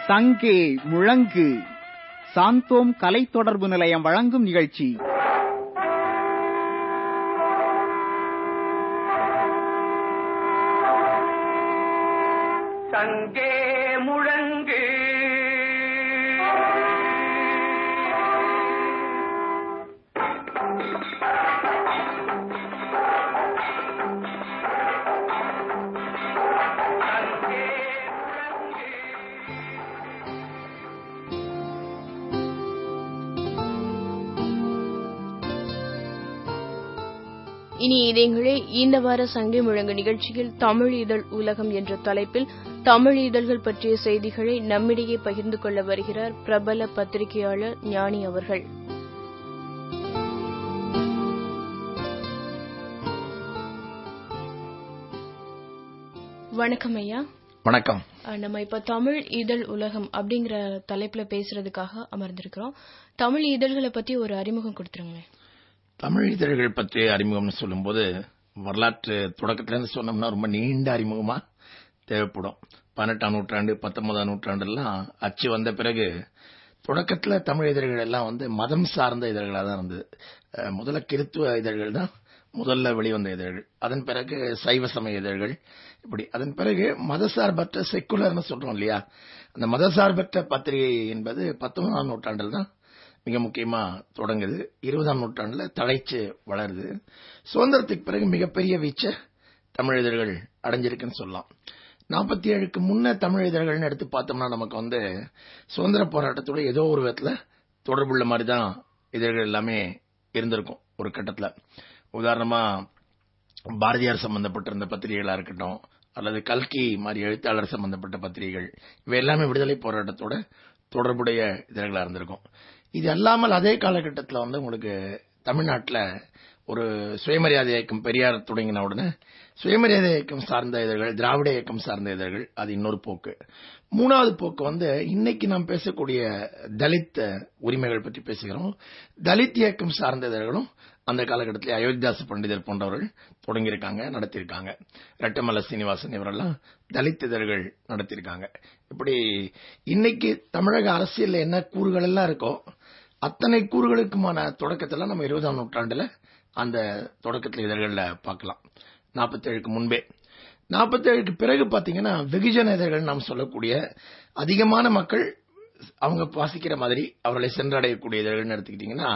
சங்கே முழங்கு சாந்தோம் கலை தொடர்பு நிலையம் வழங்கும் நிகழ்ச்சி சங்கே முழங்கு சங்கே முழங்கு இனி இதயங்களே இந்த வார சங்கை முழங்கு நிகழ்ச்சியில் தமிழ் இதழ் உலகம் என்ற தலைப்பில் தமிழ் இதழ்கள் பற்றிய செய்திகளை நம்மிடையே பகிர்ந்து கொள்ள வருகிறார் பிரபல பத்திரிகையாளர் ஞானி அவர்கள் வணக்கம் ஐயா வணக்கம் அஹ் நம்ம இப்ப தமிழ் இதழ் உலகம் அப்படிங்கிற தலைப்புல பேசுறதுக்காக அமர்ந்திருக்கிறோம் தமிழ் இதழ்களை பத்தி ஒரு அறிமுகம் கொடுத்துருங்களேன் தமிழ் இதழ்கள் பற்றி அறிமுகம்னு சொல்லும்போது வரலாற்று தொடக்கத்துல இருந்து சொன்னோம்னா ரொம்ப நீண்ட அறிமுகமா தேவைப்படும் பதினெட்டாம் நூற்றாண்டு பத்தொன்பதாம் நூற்றாண்டுலாம் அச்சு வந்த பிறகு தொடக்கத்துல தமிழ் இதழ்கள் எல்லாம் வந்து மதம் சார்ந்த இதழ்களா தான் இருந்தது அஹ் முதல்ல கிறித்துவ இதழ்கள் தான் முதல்ல வெளிவந்த இதழ்கள் அதன் பிறகு சைவ சமய இதழ்கள் இப்படி அதன் பிறகு மதசார்பற்ற செக்குலர்னு சொல்றோம் இல்லையா அந்த மதசார்பற்ற பத்திரிகை என்பது பத்தொன்பதாம் நூற்றாண்டில் தான் மிக முக்கியமா தொடங்குது இருபதாம் நூற்றாண்டுல தழைச்சு வளருது சுதந்திரத்துக்கு பிறகு மிகப்பெரிய வீச்ச தமிழ் இதழ்கள் அடைஞ்சிருக்குன்னு சொல்லலாம் நாற்பத்தி ஏழுக்கு முன்ன தமிழ் இதழ்கள்னு எடுத்து பார்த்தோம்னா நமக்கு வந்து சுதந்திர போராட்டத்தோட ஏதோ ஒரு விதத்துல தொடர்புள்ள மாதிரி தான் இதழ்கள் எல்லாமே இருந்திருக்கும் ஒரு கட்டத்துல உதாரணமா பாரதியார் சம்பந்தப்பட்டிருந்த பத்திரிகைகளா இருக்கட்டும் அல்லது கல்கி மாதிரி எழுத்தாளர் சம்பந்தப்பட்ட பத்திரிகைகள் இவை எல்லாமே விடுதலை போராட்டத்தோட தொடர்புடைய இதழ்களா இருந்திருக்கும் இது அல்லாமல் அதே காலகட்டத்தில் வந்து உங்களுக்கு தமிழ்நாட்டில் ஒரு சுயமரியாதை இயக்கம் பெரியார் தொடங்கின உடனே சுயமரியாதை இயக்கம் சார்ந்த இதழ்கள் திராவிட இயக்கம் சார்ந்த இதழ்கள் அது இன்னொரு போக்கு மூணாவது போக்கு வந்து இன்னைக்கு நாம் பேசக்கூடிய தலித் உரிமைகள் பற்றி பேசுகிறோம் தலித் இயக்கம் சார்ந்த இதழ்களும் அந்த காலகட்டத்தில் அயோத்திதாச பண்டிதர் போன்றவர்கள் தொடங்கியிருக்காங்க நடத்தியிருக்காங்க ரெட்டமல்ல சீனிவாசன் இவரெல்லாம் தலித் இதழ்கள் நடத்தியிருக்காங்க இப்படி இன்னைக்கு தமிழக அரசியல்ல என்ன கூறுகள் எல்லாம் இருக்கோ அத்தனை கூறுகளுக்குமான தொடக்கத்துல நம்ம இருபதாம் நூற்றாண்டுல அந்த தொடக்கத்தில் இதழ்கள்ல பார்க்கலாம் நாற்பத்தேழுக்கு முன்பே நாற்பத்தேழுக்கு பிறகு பாத்தீங்கன்னா வெகுஜன இதழ்கள் நாம் சொல்லக்கூடிய அதிகமான மக்கள் அவங்க வாசிக்கிற மாதிரி அவர்களை சென்றடையக்கூடிய இதழ்கள்னு எடுத்துக்கிட்டீங்கன்னா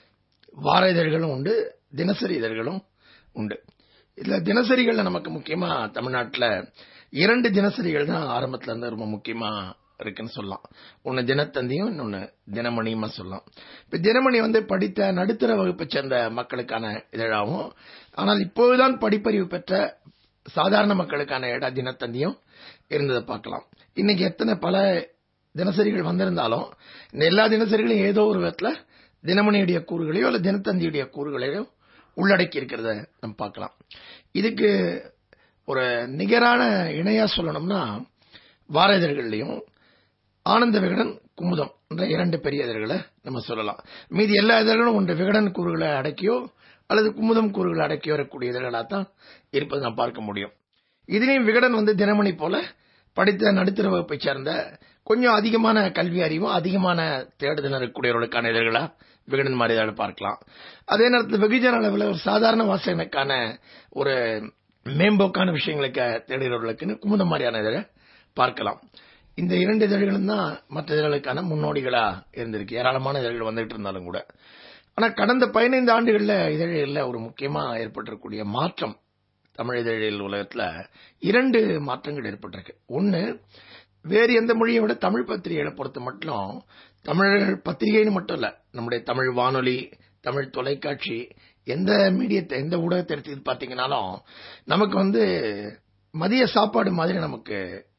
வார இதழ்களும் உண்டு தினசரி இதழ்களும் உண்டு இதுல தினசரிகள்ல நமக்கு முக்கியமா தமிழ்நாட்டுல இரண்டு தினசரிகள் தான் ஆரம்பத்துல இருந்து ரொம்ப முக்கியமா இருக்குன்னு சொல்லலாம் ஒன்னு தினத்தந்தியும் இன்னொன்னு தினமணியுமா சொல்லலாம் இப்ப தினமணி வந்து படித்த நடுத்தர வகுப்பை சேர்ந்த மக்களுக்கான இதழாவும் ஆனால் இப்போதுதான் படிப்பறிவு பெற்ற சாதாரண மக்களுக்கான இட தினத்தந்தியும் இருந்ததை பார்க்கலாம் இன்னைக்கு எத்தனை பல தினசரிகள் வந்திருந்தாலும் இந்த எல்லா தினசரிகளும் ஏதோ ஒரு விதத்துல தினமணியுடைய கூறுகளையோ அல்ல தினத்தந்தியுடைய கூறுகளையோ உள்ளடக்கி இருக்கிறத நம்ம பார்க்கலாம் இதுக்கு ஒரு நிகரான இணையா சொல்லணும்னா வார இதழ்கள்லையும் ஆனந்த விகடன் குமுதம் என்ற இரண்டு பெரிய இதழ்களை நம்ம சொல்லலாம் மீதி எல்லா இதழ்களும் ஒன்று விகடன் கூறுகளை அடக்கியோ அல்லது குமுதம் கூறுகளை அடக்கியோ வரக்கூடிய இதழ்களாக தான் இருப்பதை நாம் பார்க்க முடியும் இதுலேயும் விகடன் வந்து தினமணி போல படித்த நடுத்தர வகுப்பை சேர்ந்த கொஞ்சம் அதிகமான கல்வி அறிவும் அதிகமான தேடுதல் இருக்கக்கூடியவர்களுக்கான இதழ்களா விகடன் மாதிரி இதழை பார்க்கலாம் அதே நேரத்தில் வெகுஜன அளவில் ஒரு சாதாரண வாசகனுக்கான ஒரு மேம்போக்கான விஷயங்களுக்கு தேடுகிறவர்களுக்குன்னு குமுதம் மாதிரியான இதழை பார்க்கலாம் இந்த இரண்டு இதழ்களும் தான் மற்ற இதழ்களுக்கான முன்னோடிகளா இருந்திருக்கு ஏராளமான இதழ்கள் வந்துகிட்டு இருந்தாலும் கூட ஆனா கடந்த பதினைந்து ஆண்டுகள்ல இதழ்களில் ஒரு முக்கியமா ஏற்பட்டிருக்கக்கூடிய மாற்றம் தமிழ் இதழியல் உலகத்துல இரண்டு மாற்றங்கள் ஏற்பட்டிருக்கு ஒன்னு வேறு எந்த மொழியை விட தமிழ் பத்திரிகைகளை பொறுத்த மட்டும் தமிழர்கள் பத்திரிகைன்னு மட்டும் இல்ல நம்முடைய தமிழ் வானொலி தமிழ் தொலைக்காட்சி எந்த மீடியத்தை எந்த ஊடகத்தை எடுத்து பாத்தீங்கன்னாலும் நமக்கு வந்து மதிய சாப்பாடு மாதிரி நமக்கு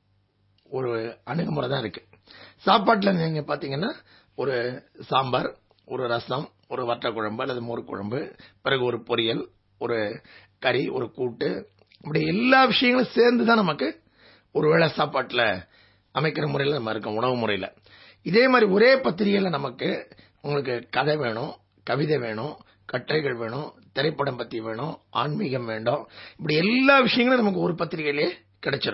ஒரு அணுகுமுறை தான் இருக்கு சாப்பாட்டுல நீங்க பாத்தீங்கன்னா ஒரு சாம்பார் ஒரு ரசம் ஒரு வற்ற குழம்பு அல்லது மோர் குழம்பு பிறகு ஒரு பொரியல் ஒரு கறி ஒரு கூட்டு இப்படி எல்லா விஷயங்களும் சேர்ந்து தான் நமக்கு ஒரு வேளை சாப்பாட்டுல அமைக்கிற முறையில் நம்ம இருக்கோம் உணவு முறையில இதே மாதிரி ஒரே பத்திரிகையில நமக்கு உங்களுக்கு கதை வேணும் கவிதை வேணும் கட்டுரைகள் வேணும் திரைப்படம் பத்தி வேணும் ஆன்மீகம் வேண்டும் இப்படி எல்லா விஷயங்களும் நமக்கு ஒரு பத்திரிகையிலேயே கிடைச்சிடணும்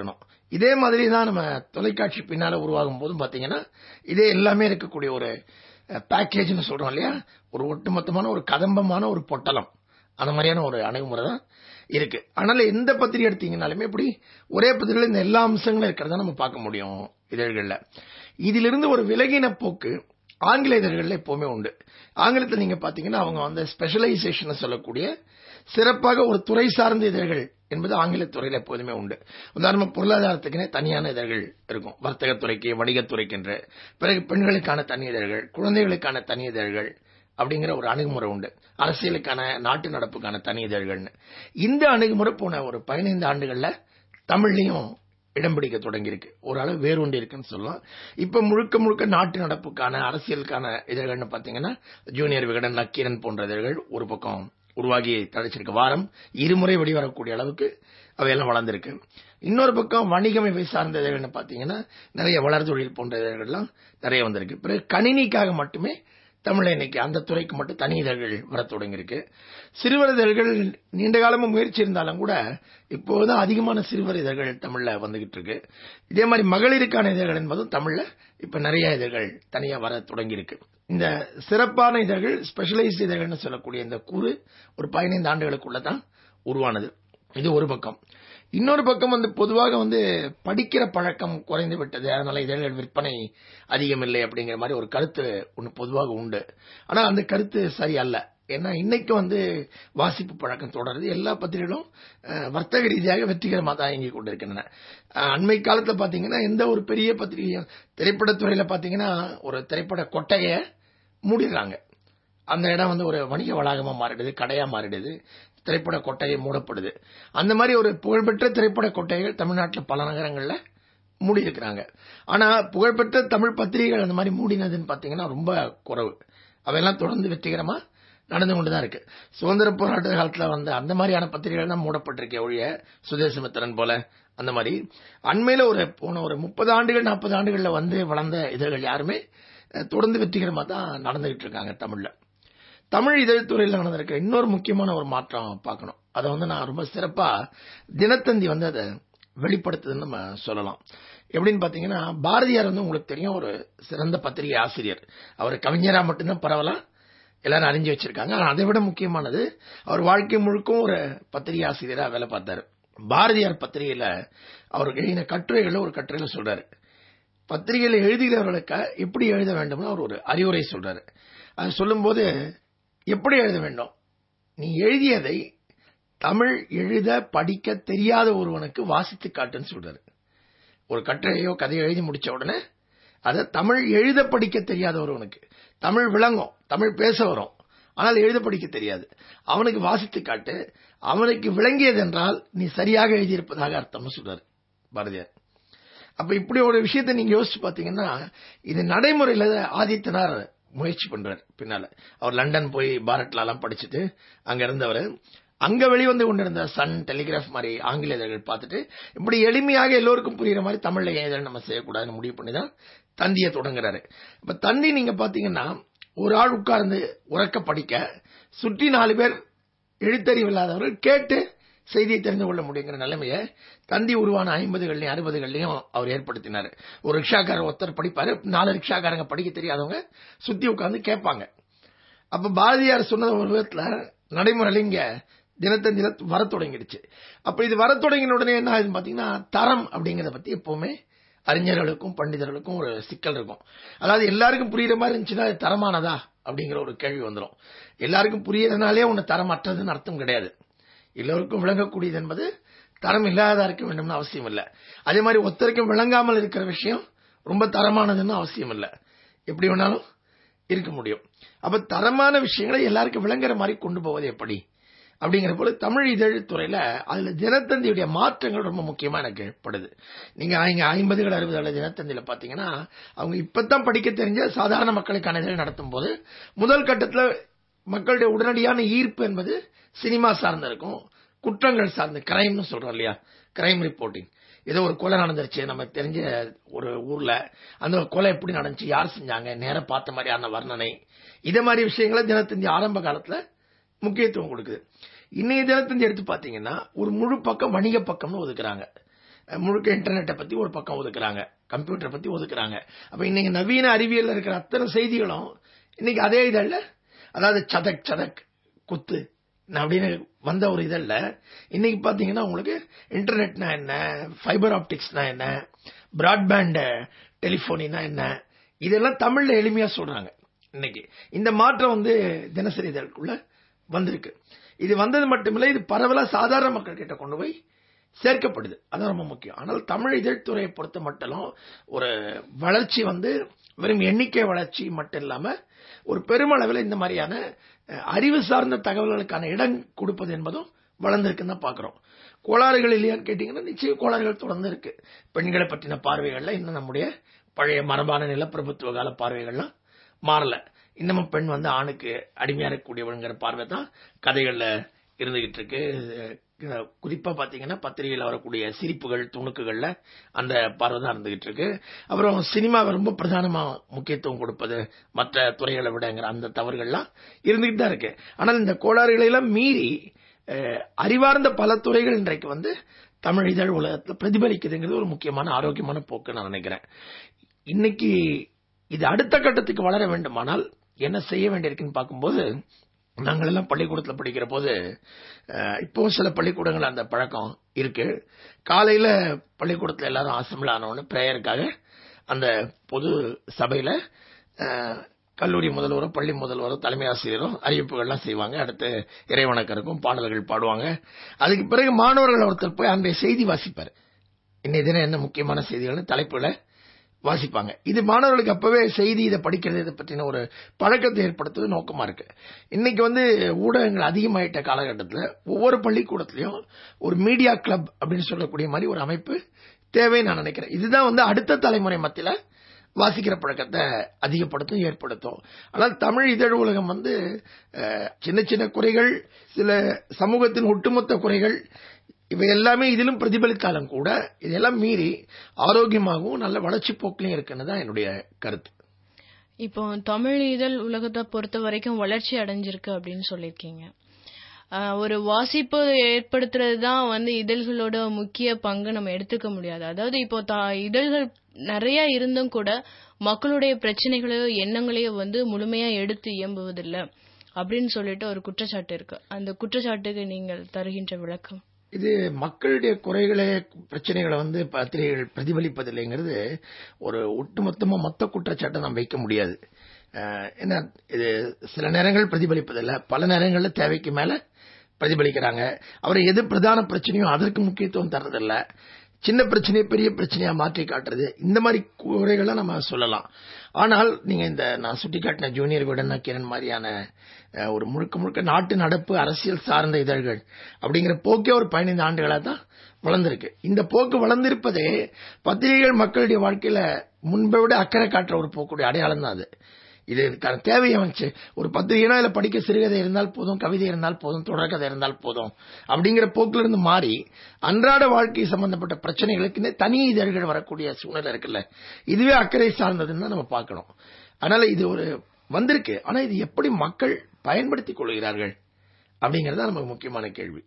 இதே மாதிரி தான் நம்ம தொலைக்காட்சி பின்னால உருவாகும் போதும் பாத்தீங்கன்னா இதே எல்லாமே இருக்கக்கூடிய ஒரு பேக்கேஜ்னு சொல்றோம் இல்லையா ஒரு ஒட்டுமொத்தமான ஒரு கதம்பமான ஒரு பொட்டலம் அந்த மாதிரியான ஒரு அணுகுமுறை தான் இருக்கு அதனால எந்த பத்திரிகை எடுத்தீங்கனாலுமே இப்படி ஒரே பத்திரிகையில் இந்த எல்லா அம்சங்களும் இருக்கிறத நம்ம பார்க்க முடியும் இதழ்கள்ல இதிலிருந்து ஒரு விலகின போக்கு ஆங்கில இதழ்கள்ல எப்பவுமே உண்டு ஆங்கிலத்தில் நீங்க பாத்தீங்கன்னா அவங்க வந்து ஸ்பெஷலைசேஷன் சொல்லக்கூடிய சிறப்பாக ஒரு துறை சார்ந்த இதழ்கள் என்பது ஆங்கில துறையில எப்போதுமே உண்டு உதாரணமா பொருளாதாரத்துக்குனே தனியான இதழ்கள் இருக்கும் வர்த்தகத்துறைக்கு வணிகத்துறைக்கென்ற பிறகு பெண்களுக்கான தனி இதழ்கள் குழந்தைகளுக்கான தனி இதழ்கள் அப்படிங்கிற ஒரு அணுகுமுறை உண்டு அரசியலுக்கான நாட்டு நடப்புக்கான தனி இதழ்கள்னு இந்த அணுகுமுறை போன ஒரு பதினைந்து ஆண்டுகள்ல தமிழ்லையும் இடம் பிடிக்க தொடங்கியிருக்கு ஓரளவு வேரூண்டி இருக்குன்னு சொல்லலாம் இப்ப முழுக்க முழுக்க நாட்டு நடப்புக்கான அரசியலுக்கான இதழ்கள்னு பாத்தீங்கன்னா ஜூனியர் விகடன் நக்கீரன் போன்ற இதழ்கள் ஒரு பக்கம் உருவாகி தழைச்சிருக்கு வாரம் இருமுறை வெளிவரக்கூடிய அளவுக்கு அவையெல்லாம் வளர்ந்திருக்கு இன்னொரு பக்கம் வணிகமைப்பை சார்ந்த இதழ்கள்னு பாத்தீங்கன்னா நிறைய வளர் தொழில் போன்ற இதழ்கள்லாம் நிறைய வந்திருக்கு பிறகு கணினிக்காக மட்டுமே தமிழ்ல இன்னைக்கு அந்த துறைக்கு மட்டும் தனி இதழ்கள் வர தொடங்கியிருக்கு சிறுவர் இதழ்கள் நீண்ட காலமா முயற்சி இருந்தாலும் கூட இப்போதான் அதிகமான சிறுவர் இதழ்கள் தமிழ்ல வந்துகிட்டு இருக்கு இதே மாதிரி மகளிருக்கான இதழ்கள் என்பதும் தமிழ்ல இப்ப நிறைய இதழ்கள் தனியா வர தொடங்கியிருக்கு இந்த சிறப்பான இதழ்கள் ஸ்பெஷலைஸ்ட் இதழ்கள்னு சொல்லக்கூடிய இந்த கூறு ஒரு பதினைந்து ஆண்டுகளுக்குள்ள தான் உருவானது இது ஒரு பக்கம் இன்னொரு பக்கம் வந்து பொதுவாக வந்து படிக்கிற பழக்கம் குறைந்து விட்டது அதனால இதழ்கள் விற்பனை அதிகம் இல்லை அப்படிங்கிற மாதிரி ஒரு கருத்து ஒன்று பொதுவாக உண்டு ஆனா அந்த கருத்து சரி அல்ல ஏன்னா இன்னைக்கு வந்து வாசிப்பு பழக்கம் தொடருது எல்லா பத்திரிகைகளும் அஹ், வர்த்தக ரீதியாக வெற்றிகரமாக தான் இயங்கிக் கொண்டிருக்கின்றன அஹ், அண்மை காலத்துல பாத்தீங்கன்னா எந்த ஒரு பெரிய பத்திரிகையும் திரைப்படத்துறையில பாத்தீங்கன்னா ஒரு திரைப்பட கொட்டகையை மூடிடுறாங்க அந்த இடம் வந்து ஒரு வணிக வளாகமா மாறிடுது கடையா மாறிடுது திரைப்பட கொட்டகை மூடப்படுது அந்த மாதிரி ஒரு புகழ்பெற்ற திரைப்பட கொட்டகைகள் தமிழ்நாட்டில் பல நகரங்கள்ல மூடி இருக்கிறாங்க ஆனா புகழ்பெற்ற தமிழ் பத்திரிகைகள் அந்த மாதிரி மூடினதுன்னு பாத்தீங்கன்னா ரொம்ப குறைவு அவையெல்லாம் தொடர்ந்து வெற்றிகரமா நடந்து கொண்டுதான் இருக்கு சுதந்திர போராட்ட காலத்துல வந்த அந்த மாதிரியான பத்திரிகைகள் தான் மூடப்பட்டிருக்கே ஒழிய சுதேசமித்திரன் போல அந்த மாதிரி அண்மையில ஒரு போன ஒரு முப்பது ஆண்டுகள் நாற்பது ஆண்டுகள்ல வந்து வளர்ந்த இதழ்கள் யாருமே அஹ், தொடர்ந்து வெற்றிகரமா தான் நடந்துகிட்டு இருக்காங்க தமிழ்ல தமிழ் இதழ் துறையில் நடந்திருக்க இன்னொரு முக்கியமான ஒரு மாற்றம் பார்க்கணும் அதை வந்து நான் ரொம்ப சிறப்பா தினத்தந்தி வந்து அதை வெளிப்படுத்துதுன்னு நம்ம சொல்லலாம் எப்படின்னு பாத்தீங்கன்னா பாரதியார் வந்து உங்களுக்கு தெரியும் ஒரு சிறந்த பத்திரிகை ஆசிரியர் அவர் கவிஞரா மட்டும்தான் பரவலாம் எல்லாரும் அறிஞ்சு வச்சிருக்காங்க ஆனா அதை விட முக்கியமானது அவர் வாழ்க்கை முழுக்கும் ஒரு பத்திரிகை ஆசிரியரா வேலை பார்த்தாரு பாரதியார் பத்திரிகையில அவர் எழுதின கட்டுரைகள்ல ஒரு கட்டுரையில சொல்றாரு பத்திரிகையில எழுதுகிறவர்களுக்கு எப்படி எழுத வேண்டும்னு அவர் ஒரு அறிவுரை சொல்றாரு அது சொல்லும்போது எப்படி எழுத வேண்டும் நீ எழுதியதை தமிழ் எழுத படிக்க தெரியாத ஒருவனுக்கு வாசித்து காட்டுன்னு சொல்றாரு ஒரு கட்டுரையோ கதையோ எழுதி முடிச்ச உடனே அதை தமிழ் எழுத படிக்க தெரியாத ஒருவனுக்கு தமிழ் விளங்கும் தமிழ் பேச வரும் ஆனால் எழுத படிக்க தெரியாது அவனுக்கு வாசித்து காட்டு அவனுக்கு விளங்கியது என்றால் நீ சரியாக எழுதியிருப்பதாக அர்த்தம்னு சொல்றாரு பாரதியார் அப்ப இப்படி ஒரு விஷயத்தை நீங்க யோசிச்சு பாத்தீங்கன்னா இது நடைமுறையில ஆதித்தனார் முயற்சி பண்றாரு பின்னால அவர் லண்டன் போய் பாரத்ல எல்லாம் படிச்சுட்டு அங்க இருந்தவர் அங்க வெளிவந்து கொண்டிருந்த சன் டெலிகிராஃப் மாதிரி ஆங்கில இதழ்கள் பார்த்துட்டு இப்படி எளிமையாக எல்லோருக்கும் புரியுற மாதிரி தமிழ்ல ஏன் இதழ் நம்ம செய்யக்கூடாதுன்னு முடிவு பண்ணி தான் தந்தியை தொடங்குறாரு இப்ப தந்தி நீங்க பாத்தீங்கன்னா ஒரு ஆள் உட்கார்ந்து உறக்க படிக்க சுற்றி நாலு பேர் எழுத்தறிவு இல்லாதவர்கள் கேட்டு செய்தியை தெரிந்து கொள்ள முடியுங்கிற நிலைமையை தந்தி உருவான ஐம்பதுகள்லயும் அறுபதுகள்லயும் அவர் ஏற்படுத்தினாரு ஒரு ரிக்ஷாக்காரர் ஒருத்தர் படிப்பாரு நாலு ரிக்ஷாக்காரங்க படிக்க தெரியாதவங்க சுத்தி உட்கார்ந்து கேட்பாங்க அப்ப பாரதியார் சொன்னது ஒரு விதத்துல நடைமுறையில இங்க தினத்தந்தில வர தொடங்கிடுச்சு அப்ப இது வர தொடங்கின உடனே என்ன ஆகுதுன்னு பாத்தீங்கன்னா தரம் அப்படிங்கறத பத்தி எப்பவுமே அறிஞர்களுக்கும் பண்டிதர்களுக்கும் ஒரு சிக்கல் இருக்கும் அதாவது எல்லாருக்கும் புரியுற மாதிரி இருந்துச்சுன்னா அது தரமானதா அப்படிங்கிற ஒரு கேள்வி வந்துடும் எல்லாருக்கும் புரியறதுனாலே ஒன்னு தரமற்றதுன்னு அர்த்தம் கிடையாது எல்லோருக்கும் விளங்கக்கூடியது என்பது தரம் இல்லாததா இருக்க வேண்டும்னு அவசியம் இல்லை அதே மாதிரி ஒருத்தருக்கும் விளங்காமல் இருக்கிற விஷயம் ரொம்ப தரமானதுன்னு அவசியம் இல்லை எப்படி வேணாலும் இருக்க முடியும் அப்ப தரமான விஷயங்களை எல்லாருக்கும் விளங்குற மாதிரி கொண்டு போவது எப்படி அப்படிங்கிற போல தமிழ் இதழ் துறையில அதுல தினத்தந்தியுடைய மாற்றங்கள் ரொம்ப முக்கியமா எனக்கு படுது நீங்க இங்க ஐம்பதுகள் அறுபதுகள் தினத்தந்தியில பாத்தீங்கன்னா அவங்க இப்பதான் படிக்க தெரிஞ்ச சாதாரண மக்களுக்கான இதழ் நடத்தும் போது முதல் கட்டத்துல மக்களுடைய உடனடியான ஈர்ப்பு என்பது சினிமா சார்ந்து இருக்கும் குற்றங்கள் சார்ந்து கிரைம்னு சொல்றோம் இல்லையா கிரைம் ரிப்போர்ட்டிங் ஏதோ ஒரு கொலை நடந்துருச்சு நம்ம தெரிஞ்ச ஒரு ஊர்ல அந்த கொலை எப்படி நடந்துச்சு யார் செஞ்சாங்க நேர பார்த்த மாதிரியான வர்ணனை இத மாதிரி விஷயங்களை தினத்தந்தி ஆரம்ப காலத்துல முக்கியத்துவம் கொடுக்குது இன்னைய தினத்தந்தி எடுத்து பாத்தீங்கன்னா ஒரு முழு பக்கம் வணிக பக்கம்னு ஒதுக்குறாங்க அஹ், முழுக்க இன்டர்நெட்டை பத்தி ஒரு பக்கம் ஒதுக்குறாங்க கம்ப்யூட்டரை பத்தி ஒதுக்குறாங்க அப்ப இன்னைக்கு நவீன அறிவியல்ல இருக்கிற அத்தனை செய்திகளும் இன்னைக்கு அதே இதழ்ல அதாவது சதக் சதக் குத்து அப்படின்னு வந்த ஒரு இதழ்ல இன்னைக்கு பாத்தீங்கன்னா உங்களுக்கு இன்டர்நெட்னா என்ன ஃபைபர் ஆப்டிக்ஸ்னா என்ன பிராட்பேண்ட் டெலிபோனினா என்ன இதெல்லாம் தமிழ்ல எளிமையா சொல்றாங்க இன்னைக்கு இந்த மாற்றம் வந்து தினசரி இதழுக்குள்ள வந்திருக்கு இது வந்தது மட்டுமில்லை இது பரவலா சாதாரண மக்கள் கிட்ட கொண்டு போய் சேர்க்கப்படுது அதான் ரொம்ப முக்கியம் ஆனால் தமிழ் இதழ்துறையை பொறுத்த மட்டும் ஒரு வளர்ச்சி வந்து வெறும் எண்ணிக்கை வளர்ச்சி மட்டும் இல்லாம ஒரு பெருமளவில் இந்த மாதிரியான அஹ், அறிவு சார்ந்த தகவல்களுக்கான இடம் கொடுப்பது என்பதும் வளர்ந்திருக்குன்னு தான் பாக்குறோம் கோளாறுகள் இல்லையான்னு கேட்டீங்கன்னா நிச்சயம் கோளாறுகள் தொடர்ந்து இருக்கு பெண்களை பற்றின பார்வைகள்ல இன்னும் நம்முடைய பழைய மரபான நிலப்பிரபுத்துவ கால பார்வைகள்லாம் மாறல இன்னமும் பெண் வந்து ஆணுக்கு அடிமையா இருக்கக்கூடியவங்கிற பார்வை தான் கதைகள்ல இருந்துகிட்டு இருக்கு அஹ் குறிப்பா பாத்தீங்கன்னா பத்திரிகையில் வரக்கூடிய சிரிப்புகள் துணுக்குகள்ல அந்த பார்வை தான் இருந்துகிட்டு இருக்கு அப்புறம் சினிமாவை ரொம்ப பிரதானமா முக்கியத்துவம் கொடுப்பது மற்ற துறைகளை விடங்கிற அந்த தவறுகள்லாம் இருந்துகிட்டு தான் இருக்கு ஆனால் இந்த கோளாறுகளை எல்லாம் மீறி அஹ், அறிவார்ந்த பல துறைகள் இன்றைக்கு வந்து தமிழ் இதழ் உலகத்துல பிரதிபலிக்குதுங்கிறது ஒரு முக்கியமான ஆரோக்கியமான போக்கு நான் நினைக்கிறேன் இன்னைக்கு இது அடுத்த கட்டத்துக்கு வளர வேண்டுமானால் என்ன செய்ய வேண்டியிருக்குன்னு பார்க்கும்போது நாங்கள் எல்லாம் பள்ளிக்கூடத்துல படிக்கிற போது அஹ், இப்போ சில பள்ளிக்கூடங்கள் அந்த பழக்கம் இருக்கு காலையில பள்ளிக்கூடத்துல எல்லாரும் அசம்பிள் ஆனவொன்னு பிரேயருக்காக அந்த பொது சபையில அஹ், கல்லூரி முதல்வரும் பள்ளி முதல்வரும் தலைமை ஆசிரியரும் அறிவிப்புகள்லாம் செய்வாங்க அடுத்து இறைவணக்கம் இருக்கும் பாடல்கள் பாடுவாங்க அதுக்கு பிறகு மாணவர்கள் ஒருத்தர் போய் அன்றைய செய்தி வாசிப்பார் இன்னைய தினம் என்ன முக்கியமான செய்திகள்னு தலைப்புல வாசிப்பாங்க இது மாணவர்களுக்கு அப்பவே செய்தி இதை படிக்கிறது இதை பற்றின ஒரு பழக்கத்தை ஏற்படுத்துவது நோக்கமா இருக்கு இன்னைக்கு வந்து ஊடகங்கள் அதிகமாயிட்ட காலகட்டத்தில் ஒவ்வொரு பள்ளிக்கூடத்திலையும் ஒரு மீடியா கிளப் அப்படின்னு சொல்லக்கூடிய மாதிரி ஒரு அமைப்பு தேவைன்னு நான் நினைக்கிறேன் இதுதான் வந்து அடுத்த தலைமுறை மத்தியில வாசிக்கிற பழக்கத்தை அதிகப்படுத்தும் ஏற்படுத்தும் ஆனால் தமிழ் இதழ் உலகம் வந்து அஹ், சின்ன சின்ன குறைகள் சில சமூகத்தின் ஒட்டுமொத்த குறைகள் இவை எல்லாமே இதிலும் பிரதிபலித்தாலும் கூட இதெல்லாம் மீறி ஆரோக்கியமாகவும் நல்ல வளர்ச்சி போக்கிலையும் இருக்குன்னு தான் என்னுடைய கருத்து இப்போ தமிழ் இதழ் உலகத்தை பொறுத்த வரைக்கும் வளர்ச்சி அடைஞ்சிருக்கு அப்படின்னு சொல்லியிருக்கீங்க ஆஹ் ஒரு வாசிப்பு ஏற்படுத்துறது தான் வந்து இதழ்களோட முக்கிய பங்கு நம்ம எடுத்துக்க முடியாது அதாவது இப்போ த- இதழ்கள் நிறைய இருந்தும் கூட மக்களுடைய பிரச்சனைகளையோ எண்ணங்களையோ வந்து முழுமையா எடுத்து இயம்புவதில்லை அப்படின்னு சொல்லிட்டு ஒரு குற்றச்சாட்டு இருக்கு அந்த குற்றச்சாட்டுக்கு நீங்கள் தருகின்ற விளக்கம் இது மக்களுடைய குறைகளை பிரச்சனைகளை வந்து பத்திரிகைகள் பிரதிபலிப்பதில்லைங்கிறது ஒரு ஒட்டுமொத்தமா மொத்த குற்றச்சாட்டை நாம் வைக்க முடியாது அஹ், என்ன இது சில நேரங்கள் பிரதிபலிப்பதில்லை பல நேரங்கள்ல தேவைக்கு மேல பிரதிபலிக்கிறாங்க அவர் எது பிரதான பிரச்சனையோ அதற்கு முக்கியத்துவம் தர்றதில்ல சின்ன பிரச்சனையை பெரிய பிரச்சனையா மாற்றி காட்டுறது இந்த மாதிரி குறைகளை நம்ம சொல்லலாம் ஆனால் நீங்க இந்த நான் சுட்டிக்காட்டின ஜூனியர் விடன் கிரண் மாதிரியான அஹ், ஒரு முழுக்க முழுக்க நாட்டு நடப்பு அரசியல் சார்ந்த இதழ்கள் அப்படிங்கிற போக்கே ஒரு பதினைந்து ஆண்டுகளா தான் வளர்ந்திருக்கு இந்த போக்கு வளர்ந்திருப்பதே பத்திரிகைகள் மக்களுடைய வாழ்க்கையில முன்பை விட அக்கறை காட்டுற ஒரு போக்குடைய அடையாளம் தான் அது இது இதுக்கான தேவையை வந்துச்சு ஒரு பத்திரிகைனா இதுல படிக்க சிறுகதை இருந்தால் போதும் கவிதை இருந்தால் போதும் தொடர்கதை இருந்தால் போதும் அப்படிங்கிற போக்குல இருந்து மாறி அன்றாட வாழ்க்கை சம்பந்தப்பட்ட பிரச்சனைகளுக்குன்னு தனி இதழ்கள் வரக்கூடிய சூழ்நிலை இருக்குல்ல இதுவே அக்கறை சார்ந்ததுன்னு தான் நம்ம பார்க்கணும் அதனால இது ஒரு வந்திருக்கு ஆனா இது எப்படி மக்கள் பயன்படுத்திக் கொள்கிறார்கள் அப்படிங்கறது தான் நமக்கு முக்கியமான கேள்வி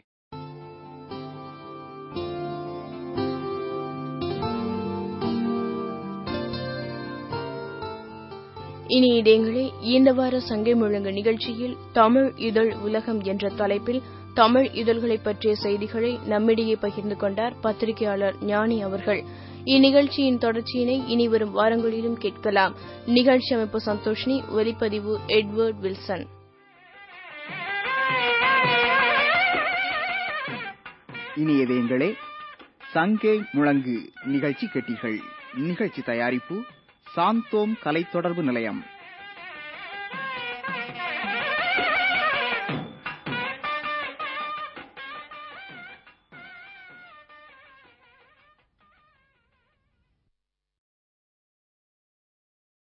இனி இதேங்களே இந்த வார சங்கை முழங்கு நிகழ்ச்சியில் தமிழ் இதழ் உலகம் என்ற தலைப்பில் தமிழ் இதழ்களை பற்றிய செய்திகளை நம்மிடையே பகிர்ந்து கொண்டார் பத்திரிகையாளர் ஞானி அவர்கள் இந்நிகழ்ச்சியின் தொடர்ச்சியினை இனி வரும் வாரங்களிலும் கேட்கலாம் நிகழ்ச்சி அமைப்பு சந்தோஷினி ஒலிப்பதிவு எட்வர்ட் வில்சன் இனியவேங்களே சங்கே முழங்கு நிகழ்ச்சி கேட்டீர்கள் நிகழ்ச்சி தயாரிப்பு சாந்தோம் கலை தொடர்பு நிலையம்